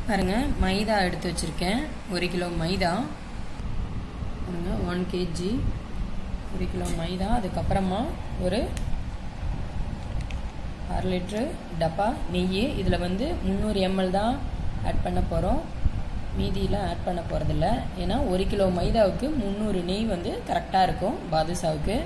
பாருங்க மைதா எடுத்து வச்சுருக்கேன் ஒரு கிலோ மைதா பாருங்க ஒன் கேஜி ஒரு கிலோ மைதா அதுக்கப்புறமா ஒரு அரை லிட்ரு டப்பா நெய் இதில் வந்து முந்நூறு எம்எல் தான் ஆட் பண்ண போகிறோம் மீதியெலாம் ஆட் பண்ண போகிறதில்ல ஏன்னா ஒரு கிலோ மைதாவுக்கு முந்நூறு நெய் வந்து கரெக்டாக இருக்கும் பாதுஷாவுக்கு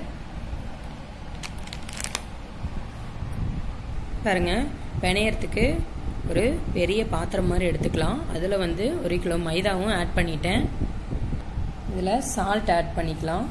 பாருங்க பிணையறதுக்கு ஒரு பெரிய பாத்திரம் மாதிரி எடுத்துக்கலாம் அதில் வந்து ஒரு கிலோ மைதாவும் ஆட் பண்ணிட்டேன் இதில் சால்ட் ஆட் பண்ணிக்கலாம்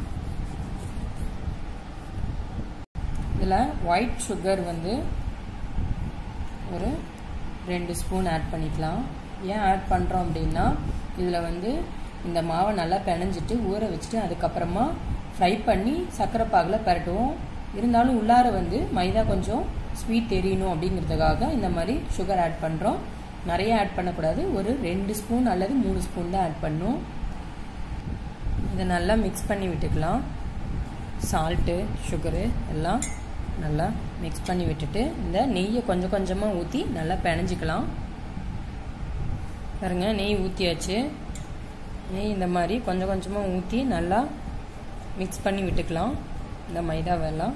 இதில் ஒயிட் சுகர் வந்து ஒரு ரெண்டு ஸ்பூன் ஆட் பண்ணிக்கலாம் ஏன் ஆட் பண்ணுறோம் அப்படின்னா இதில் வந்து இந்த மாவை நல்லா பிணைஞ்சிட்டு ஊற வச்சுட்டு அதுக்கப்புறமா ஃப்ரை பண்ணி சர்க்கரை பாகில் பரட்டுவோம் இருந்தாலும் உள்ளார வந்து மைதா கொஞ்சம் ஸ்வீட் தெரியணும் அப்படிங்கிறதுக்காக இந்த மாதிரி சுகர் ஆட் பண்ணுறோம் நிறைய ஆட் பண்ணக்கூடாது ஒரு ரெண்டு ஸ்பூன் அல்லது மூணு ஸ்பூன் தான் ஆட் பண்ணும் இதை நல்லா மிக்ஸ் பண்ணி விட்டுக்கலாம் சால்ட்டு சுகரு எல்லாம் நல்லா மிக்ஸ் பண்ணி விட்டுட்டு இந்த நெய்யை கொஞ்சம் கொஞ்சமாக ஊற்றி நல்லா பிணைஞ்சிக்கலாம் பாருங்க நெய் ஊற்றியாச்சு நெய் இந்த மாதிரி கொஞ்சம் கொஞ்சமாக ஊற்றி நல்லா மிக்ஸ் பண்ணி விட்டுக்கலாம் இந்த மைதாவெல்லாம்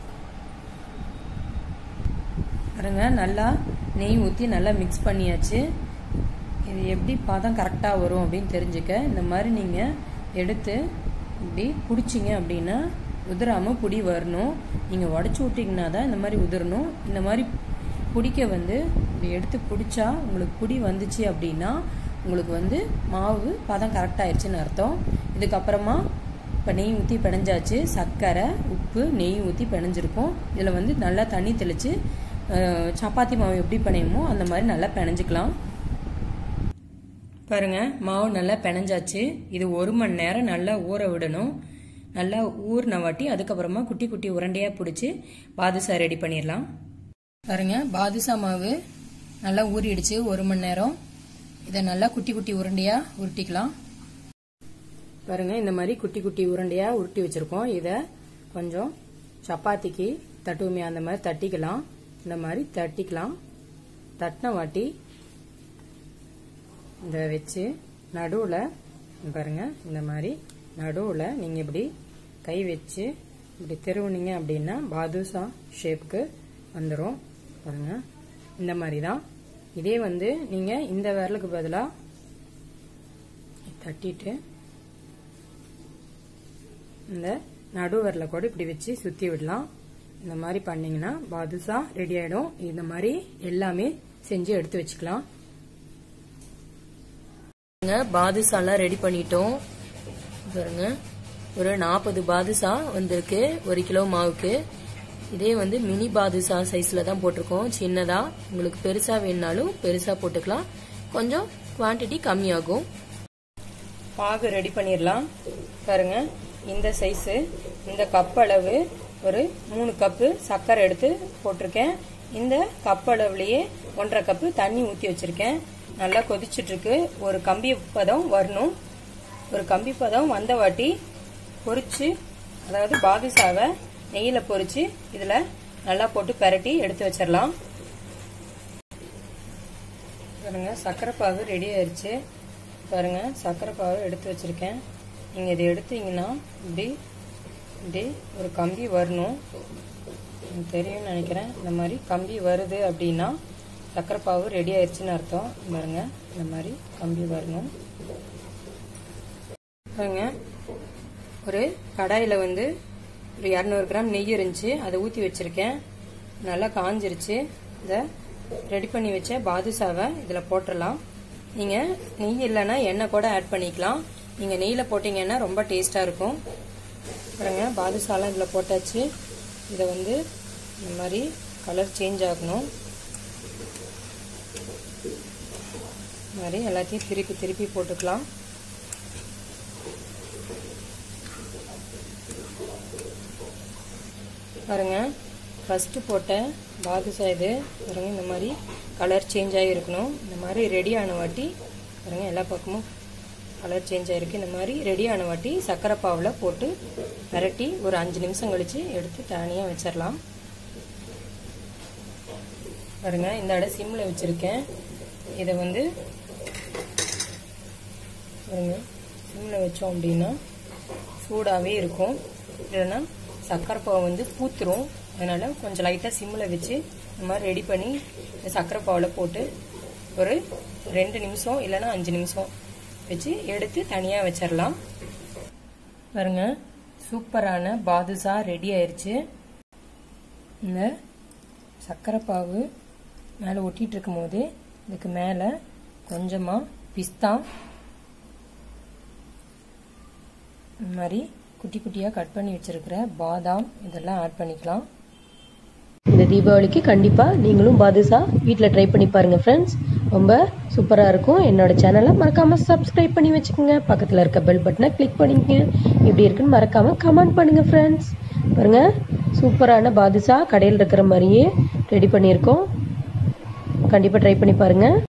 பாருங்க நல்லா நெய் ஊற்றி நல்லா மிக்ஸ் பண்ணியாச்சு இது எப்படி பதம் கரெக்டாக வரும் அப்படின்னு தெரிஞ்சுக்க இந்த மாதிரி நீங்கள் எடுத்து இப்படி பிடிச்சிங்க அப்படின்னா உதிராமல் புடி வரணும் நீங்கள் உடச்சி விட்டிங்கன்னா தான் இந்த மாதிரி உதிரணும் இந்த மாதிரி பிடிக்க வந்து இப்படி எடுத்து பிடிச்சா உங்களுக்கு புடி வந்துச்சு அப்படின்னா உங்களுக்கு வந்து மாவு பதம் கரெக்டாகிடுச்சின்னு அர்த்தம் இதுக்கப்புறமா இப்போ நெய் ஊற்றி பிணைஞ்சாச்சு சர்க்கரை உப்பு நெய் ஊற்றி பிணைஞ்சிருக்கும் இதில் வந்து நல்லா தண்ணி தெளித்து சப்பாத்தி மாவு எப்படி பிணையுமோ அந்த மாதிரி நல்லா பிணைஞ்சிக்கலாம் பாருங்க மாவு நல்லா பிணைஞ்சாச்சு இது ஒரு மணி நேரம் நல்லா ஊற விடணும் நல்லா ஊறின வாட்டி அதுக்கப்புறமா குட்டி குட்டி உருண்டையாக பிடிச்சி பாதுஷா ரெடி பண்ணிடலாம் பாருங்க பாதுஷா மாவு நல்லா ஊறிடுச்சு ஒரு மணி நேரம் இதை நல்லா குட்டி குட்டி உருண்டையாக உருட்டிக்கலாம் பாருங்க இந்த மாதிரி குட்டி குட்டி உருண்டையாக உருட்டி வச்சிருக்கோம் இதை கொஞ்சம் சப்பாத்திக்கு தட்டுவுமே அந்த மாதிரி தட்டிக்கலாம் இந்த மாதிரி தட்டிக்கலாம் தட்டின வாட்டி இதை வச்சு நடுவில் பாருங்க இந்த மாதிரி நடுவில் நீங்கள் இப்படி கை வச்சு இப்படி திருவுனீங்க அப்படின்னா பாதுஷா ஷேப்புக்கு வந்துடும் பாருங்க இந்த மாதிரி தான் இதே வந்து நீங்கள் இந்த விரலுக்கு பதிலாக தட்டிட்டு இந்த நடு விரலை கூட இப்படி வச்சு சுற்றி விடலாம் இந்த மாதிரி பண்ணீங்கன்னா பாதுஷா ரெடி ஆகிடும் இந்த மாதிரி எல்லாமே செஞ்சு எடுத்து வச்சுக்கலாம் பாதுஷாலாம் ரெடி பண்ணிட்டோம் பாருங்க ஒரு நாற்பது பாதுஷா வந்திருக்கு ஒரு கிலோ மாவுக்கு இதே வந்து மினி பாதுஷா சைஸ்ல தான் போட்டிருக்கோம் சின்னதா உங்களுக்கு பெருசா வேணுனாலும் பெருசா போட்டுக்கலாம் கொஞ்சம் குவான்டிட்டி கம்மியாகும் பாகு ரெடி பண்ணிடலாம் பாருங்க இந்த சைஸு இந்த கப் அளவு ஒரு மூணு கப்பு சர்க்கரை எடுத்து போட்டிருக்கேன் இந்த கப் அளவுலயே ஒன்றரை கப்பு தண்ணி ஊற்றி வச்சிருக்கேன் நல்லா கொதிச்சுட்டு இருக்கு ஒரு கம்பி பதம் வரணும் ஒரு கம்பி பதம் வந்த வாட்டி பொரிச்சு அதாவது பாதுஷாவை நெய்யில் பொரிச்சு இதில் நல்லா போட்டு பெரட்டி எடுத்து வச்சிடலாம் பாருங்க சர்க்கரை பாகு ரெடி ஆயிடுச்சு பாருங்க சர்க்கரை பாகு எடுத்து வச்சிருக்கேன் நீங்கள் இதை எடுத்தீங்கன்னா இப்படி இப்படி ஒரு கம்பி வரணும் தெரியும்னு நினைக்கிறேன் இந்த மாதிரி கம்பி வருது அப்படின்னா சர்க்கரை பாவு ரெடி ஆயிடுச்சுன்னு அர்த்தம் பாருங்க இந்த மாதிரி கம்பி வரணும் பாருங்க ஒரு கடாயில் வந்து ஒரு இரநூறு கிராம் நெய் இருந்துச்சு அதை ஊற்றி வச்சுருக்கேன் நல்லா காஞ்சிருச்சு இதை ரெடி பண்ணி வச்ச பாதுஷாவை இதில் போட்டுடலாம் நீங்கள் நெய் இல்லைன்னா எண்ணெய் கூட ஆட் பண்ணிக்கலாம் நீங்கள் நெய்யில் போட்டிங்கன்னா ரொம்ப டேஸ்ட்டாக இருக்கும் பாருங்க பாதுஷாலாம் இதில் போட்டாச்சு இதை வந்து இந்த மாதிரி கலர் சேஞ்ச் ஆகணும் மாதிரி எல்லாத்தையும் திருப்பி திருப்பி போட்டுக்கலாம் பாருங்க ஃபஸ்ட்டு போட்ட பாதுஷா இது பாருங்க இந்த மாதிரி கலர் சேஞ்ச் ஆகி இருக்கணும் இந்த மாதிரி ரெடி ஆன வாட்டி பாருங்க எல்லா பக்கமும் கலர் சேஞ்ச் ஆகிருக்கு இந்த மாதிரி ரெடி ஆன வாட்டி சர்க்கரை பாவில் போட்டு பரட்டி ஒரு அஞ்சு நிமிஷம் கழித்து எடுத்து தனியாக வச்சிடலாம் பாருங்க இந்த இடம் சிம்மில் வச்சுருக்கேன் இதை வந்து பாருங்க சிம்மில் வச்சோம் அப்படின்னா சூடாகவே இருக்கும் இல்லைன்னா சர்க்கரை பாவை வந்து பூத்துரும் அதனால் கொஞ்சம் லைட்டாக சிம்மில் வச்சு இந்த மாதிரி ரெடி பண்ணி இந்த சர்க்கரை பாவில் போட்டு ஒரு ரெண்டு நிமிஷம் இல்லைன்னா அஞ்சு நிமிஷம் வச்சு எடுத்து தனியாக வச்சிடலாம் பாருங்க சூப்பரான பாதுஷா ரெடி ஆயிடுச்சு இந்த சர்க்கரை பாவு மேலே ஒட்டிகிட்டு இருக்கும் போது இதுக்கு மேலே கொஞ்சமாக பிஸ்தா இந்த மாதிரி குட்டி குட்டியாக கட் பண்ணி வச்சுருக்கிற பாதாம் இதெல்லாம் ஆட் பண்ணிக்கலாம் இந்த தீபாவளிக்கு கண்டிப்பாக நீங்களும் பாதுஷா வீட்டில் ட்ரை பண்ணி பாருங்கள் ஃப்ரெண்ட்ஸ் ரொம்ப சூப்பராக இருக்கும் என்னோட சேனலை மறக்காமல் சப்ஸ்கிரைப் பண்ணி வச்சுக்கோங்க பக்கத்தில் இருக்க பெல் பட்டனை கிளிக் பண்ணிக்கங்க எப்படி இருக்குன்னு மறக்காமல் கமெண்ட் பண்ணுங்கள் ஃப்ரெண்ட்ஸ் பாருங்கள் சூப்பரான பாதுஷா கடையில் இருக்கிற மாதிரியே ரெடி பண்ணியிருக்கோம் கண்டிப்பாக ட்ரை பண்ணி பாருங்கள்